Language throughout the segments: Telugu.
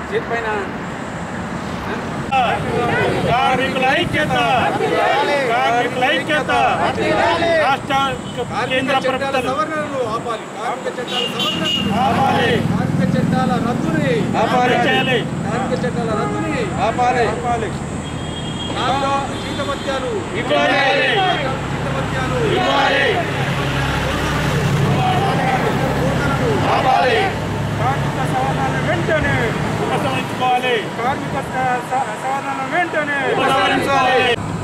చేతిపైన కార్మికుల ఐక్యత కార్మికుల ఐక్యత రాష్ట్ర కేంద్ర కార్మిక చట్టాల ప్రభుత్వం సవరణలు ఆపాలి కార్మిక చట్టాల సవరణలు ఆపాలి కార్మిక చట్టాల రద్దుని ఆపాలి చేయాలి కార్మిక చట్టాల రద్దుని ఆపాలి ఆపాలి లాక్డౌన్ జీతభత్యాలు ఇవ్వాలి జీతభత్యాలు ఇవ్వాలి ఆపాలి కార్మిక సవరణను వెంటనే ఉపసంహరించుకోవాలి కార్మిక సవరణను వెంటనే ఉపసంహరించాలి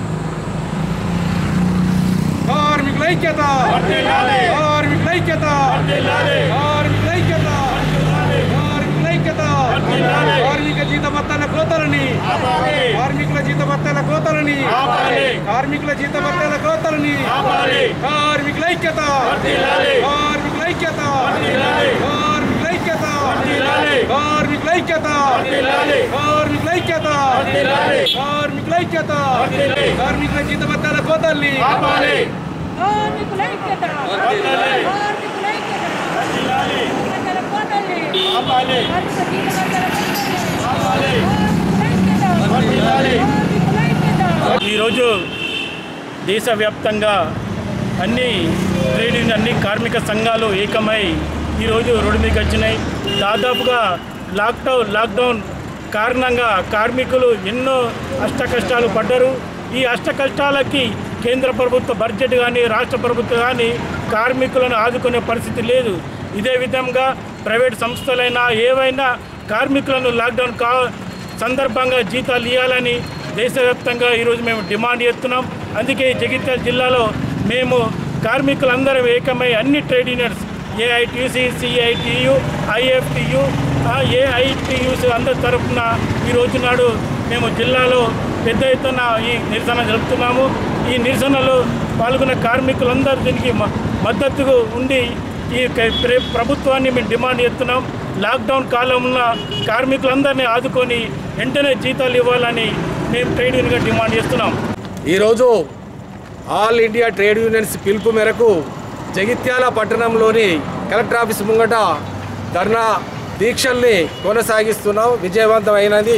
కార్మికుల ఐక్యత వర్ధిల్లాలి. కార్మికుల ఐక్యత వర్ధిల్లాలి. కార్మికుల ఐక్యత కార్మికుల ఐక్యత వర్ధిల్లాలి. కార్మిక జీతభత్యాల కోతలని ఆపాలి. కార్మికుల జీతభత్యాల కోతలని ఆపాలి. కార్మికుల జీతభత్యాల కోతలని ఆపాలి. కార్మికుల ఐక్యత వర్ధిల్లాలి. కార్మికుల ఐక్యత వర్ధిల్లాలి. కార్మికుల ఐక్యత వర్ధిల్లాలి. కార్మికుల ఐక్యత వర్ధిల్లాలి. కార్మికుల ఐక్యత వర్ధిల్లాలి. కార్మికుల ఐక్యత వర్ధిల్లాలి. కార్మికుల జీతభత్యాల కోతల్ని ఆపాలి కార్మికుల ఐక్యత వర్ధిల్లాలి. కార్మికుల ఐక్యత వర్ధిల్లాలి. ప్రజల కోటల్ని ఆపాలి కార్మిక జీవనోపాధుల కోటల్ని ఆపాలి కార్మికుల ఐక్యత వర్ధిల్లాలి. కార్మికుల ఐక్యత ఈరోజు దేశవ్యాప్తంగా అన్ని ట్రేడ్ యూనియన్ అన్ని కార్మిక సంఘాలు ఏకమై ఈరోజు రోడ్డు మీదకి వచ్చినాయి దాదాపుగా లాక్డౌన్ లాక్డౌన్ కారణంగా కార్మికులు ఎన్నో అష్ట కష్టాలు పడ్డారు ఈ అష్ట కష్టాలకి కేంద్ర ప్రభుత్వ బడ్జెట్ కానీ రాష్ట్ర ప్రభుత్వం కానీ కార్మికులను ఆదుకునే పరిస్థితి లేదు ఇదే విధంగా ప్రైవేట్ సంస్థలైనా ఏవైనా కార్మికులను లాక్డౌన్ కా సందర్భంగా జీతాలు ఇవ్వాలని దేశవ్యాప్తంగా ఈరోజు మేము డిమాండ్ చేస్తున్నాం అందుకే జగిత్యాల జిల్లాలో మేము కార్మికులందరం ఏకమై అన్ని trade unions AITUC CITU IFTU AITUC అందరి తరఫున ఈ రోజు నాడు మేము జిల్లాలో పెద్ద ఎత్తున ఈ నిరసన జరుపుతున్నాము ఈ నిరసనలో పాల్గొన్న కార్మికులందరూ దీనికి మ- మద్దతుగా ఉండి ఈ క- ప్ర- ప్రభుత్వాన్ని మేము డిమాండ్ చేస్తున్నాం లాక్డౌన్ కాలంలో కార్మికులందరినీ ఆదుకొని వెంటనే జీతాలు ఇవ్వాలని మేము ట్రేడ్ యూనియన్గా డిమాండ్ చేస్తున్నాం ఈరోజు ఆల్ ఇండియా ట్రేడ్ యూనియన్స్ పిలుపు మేరకు జగిత్యాల పట్టణంలోని కలెక్టర్ ఆఫీస్ ముంగట ధర్నా దీక్షల్ని కొనసాగిస్తున్నాం విజయవంతమైనది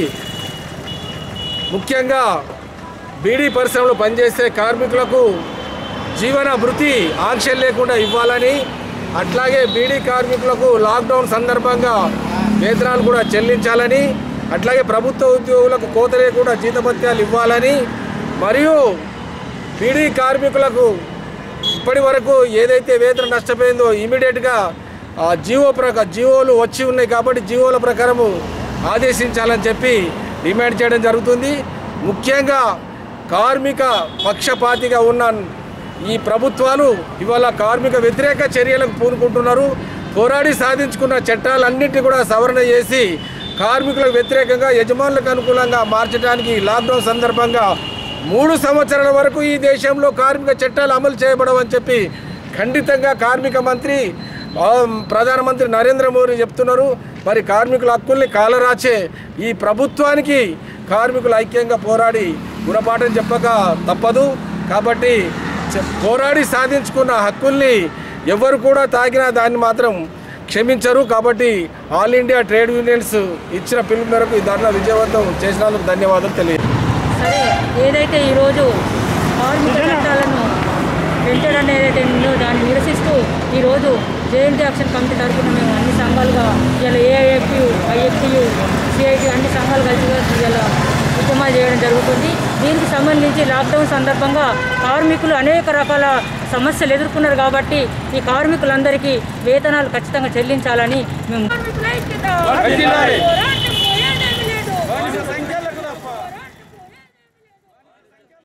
ముఖ్యంగా బీడీ పరిశ్రమలో పనిచేసే కార్మికులకు జీవన భృతి ఆంక్షలు లేకుండా ఇవ్వాలని అట్లాగే బీడీ కార్మికులకు లాక్డౌన్ సందర్భంగా వేతనాలు కూడా చెల్లించాలని అట్లాగే ప్రభుత్వ ఉద్యోగులకు కోత లేకుండా జీతభత్యాలు ఇవ్వాలని మరియు బీడీ కార్మికులకు ఇప్పటి వరకు ఏదైతే వేతనం నష్టపోయిందో ఇమీడియట్గా ఆ జీవో ప్రక జీవోలు వచ్చి ఉన్నాయి కాబట్టి జీవోల ప్రకారము ఆదేశించాలని చెప్పి డిమాండ్ చేయడం జరుగుతుంది ముఖ్యంగా కార్మిక పక్షపాతిగా ఉన్న ఈ ప్రభుత్వాలు ఇవాళ కార్మిక వ్యతిరేక చర్యలకు పూనుకుంటున్నారు పోరాడి సాధించుకున్న చట్టాలన్నింటినీ కూడా సవరణ చేసి కార్మికులకు వ్యతిరేకంగా యజమానులకు అనుకూలంగా మార్చడానికి లాక్డౌన్ సందర్భంగా మూడు సంవత్సరాల వరకు ఈ దేశంలో కార్మిక చట్టాలు అమలు చేయబడవని చెప్పి ఖండితంగా కార్మిక మంత్రి ఆ, ప్రధానమంత్రి నరేంద్ర మోదీ చెప్తున్నారు మరి కార్మికుల హక్కుల్ని కాలరాచే ఈ ప్రభుత్వానికి కార్మికులు ఐక్యంగా పోరాడి గుణపాఠం చెప్పక తప్పదు కాబట్టి చె- పోరాడి సాధించుకున్న హక్కుల్ని ఎవరు కూడా తాగినా దాన్ని మాత్రం క్షమించరు కాబట్టి ఆల్ ఇండియా ట్రేడ్ యూనియన్స్ ఇచ్చిన పిలుపు మేరకు ఈ ధర్నా విజయవంతం చేసినందుకు ధన్యవాదాలు తెలియదు సరే ఏదైతే ఈరోజు కార్మిక చట్టాలను పెంచడం ఏదైతే ఉందో దాన్ని నిరసిస్తూ ఈరోజు జేఎన్టీ యాక్షన్ కమిటీ తరఫున మేము అన్ని సంఘాలుగా ఇలా ఏఐఎఫ్యు ఐఎఫ్టియు సిఐటి అన్ని సంఘాలు కలిసి ఇలా ఉద్యమాలు చేయడం జరుగుతుంది దీనికి సంబంధించి లాక్డౌన్ సందర్భంగా కార్మికులు అనేక రకాల సమస్యలు ఎదుర్కొన్నారు కాబట్టి ఈ కార్మికులందరికీ వేతనాలు ఖచ్చితంగా చెల్లించాలని మేము వర్ధిల్లాలి. పోరాటం